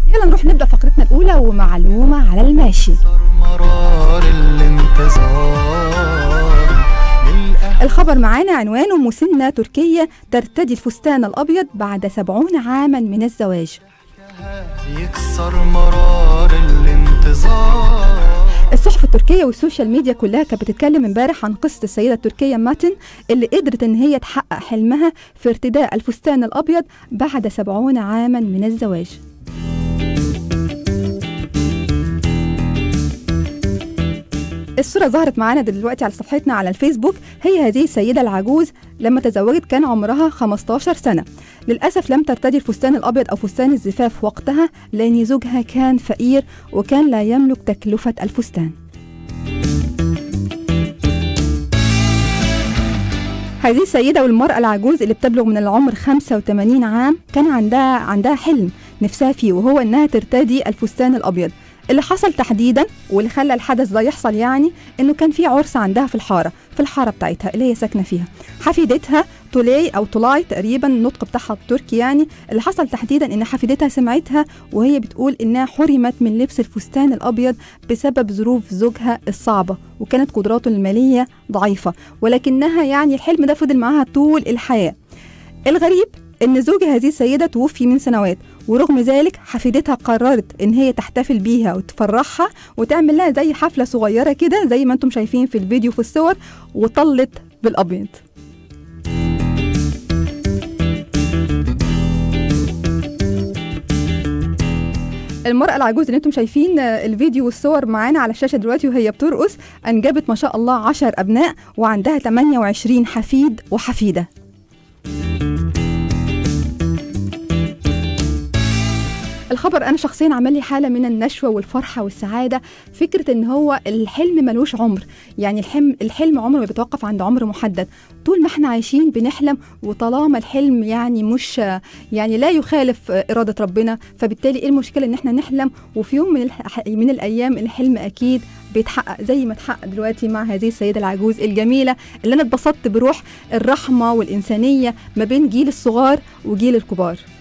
يلا نروح نبدا فقرتنا الاولى ومعلومه على الماشي مرار الانتظار للأهل الخبر معانا عنوانه مسنة تركية ترتدي الفستان الأبيض بعد سبعون عاما من الزواج يكسر مرار الانتظار الصحف التركية والسوشيال ميديا كلها كانت بتتكلم امبارح عن قصة السيدة التركية ماتن اللي قدرت ان هي تحقق حلمها في ارتداء الفستان الأبيض بعد سبعون عاما من الزواج الصورة ظهرت معانا دلوقتي على صفحتنا على الفيسبوك هي هذه السيدة العجوز لما تزوجت كان عمرها 15 سنة للأسف لم ترتدي الفستان الأبيض أو فستان الزفاف وقتها لأن زوجها كان فقير وكان لا يملك تكلفة الفستان هذه السيدة والمرأة العجوز اللي بتبلغ من العمر 85 عام كان عندها عندها حلم نفسها فيه وهو انها ترتدي الفستان الابيض اللي حصل تحديدا واللي خلى الحدث ده يحصل يعني انه كان في عرس عندها في الحاره في الحاره بتاعتها اللي هي ساكنه فيها حفيدتها تولاي او تولاي تقريبا النطق بتاعها التركي يعني اللي حصل تحديدا ان حفيدتها سمعتها وهي بتقول انها حرمت من لبس الفستان الابيض بسبب ظروف زوجها الصعبه وكانت قدراته الماليه ضعيفه ولكنها يعني الحلم ده فضل معاها طول الحياه الغريب ان زوج هذه السيده توفي من سنوات ورغم ذلك حفيدتها قررت ان هي تحتفل بيها وتفرحها وتعمل لها زي حفله صغيره كده زي ما انتم شايفين في الفيديو في الصور وطلت بالابيض المرأة العجوز اللي انتم شايفين الفيديو والصور معانا على الشاشة دلوقتي وهي بترقص أنجبت ما شاء الله 10 أبناء وعندها 28 حفيد وحفيدة الخبر انا شخصيا عمل لي حاله من النشوه والفرحه والسعاده فكره ان هو الحلم ملوش عمر يعني الحلم الحلم عمره ما بيتوقف عند عمر محدد طول ما احنا عايشين بنحلم وطالما الحلم يعني مش يعني لا يخالف اراده ربنا فبالتالي ايه المشكله ان احنا نحلم وفي يوم من الح... من الايام الحلم اكيد بيتحقق زي ما اتحقق دلوقتي مع هذه السيده العجوز الجميله اللي انا اتبسطت بروح الرحمه والانسانيه ما بين جيل الصغار وجيل الكبار